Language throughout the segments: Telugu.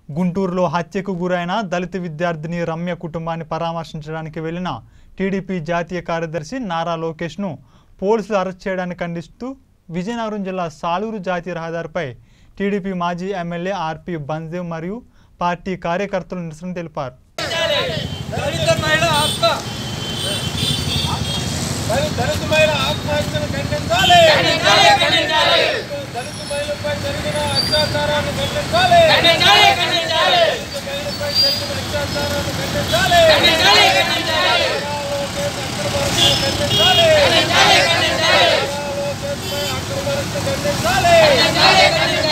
గుంటూరులో హత్యకు గురైన దళిత విద్యార్థిని రమ్య కుటుంబాన్ని పరామర్శించడానికి వెళ్లిన టీడీపీ జాతీయ కార్యదర్శి నారా లోకేష్ను పోలీసులు అరెస్ట్ చేయడాన్ని ఖండిస్తూ విజయనగరం జిల్లా సాలూరు జాతీయ రహదారిపై టీడీపీ మాజీ ఎమ్మెల్యే ఆర్పి బందేవ్ మరియు పార్టీ కార్యకర్తలు నిరసన తెలిపారు దళిత మహిళ ఆత్మ దళిత దళిత మహిళ ఆత్మహత్యను ఖండించాలి దళిత మహిళపై జరిగిన అత్యాచారాన్ని ఖండించాలి దళిత మహిళపై జరిగిన అత్యాచారాన్ని ఖండించాలి ఖండించాలి ఖండించాలి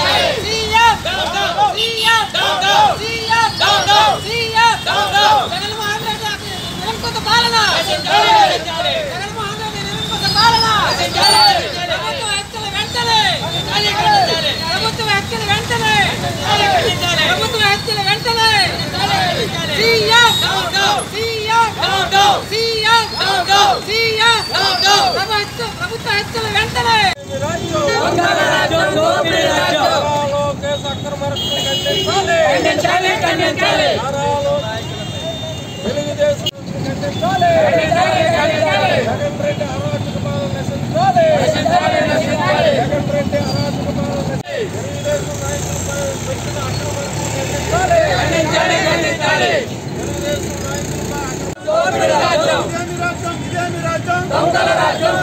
ప్రభుత్వ హత్యల వెంటనే లోకేష్ అక్రమ అరెస్టును ఖండించాలి నారాలో తెలుగుదేశం ఖండించాలి జగన్ రెడ్డి అరాచక పాలన నశించాలి జగన్ రెడ్డి అరాచక పాలన తెలుగుదేశం నాయకులపై పెట్టిన అక్రమ అరెస్టును ఖండించాలి తెలుగుదేశం నాయకులపై అక్రమ ఇదేమి రాజ్యం ఇదేమి రాజ్యం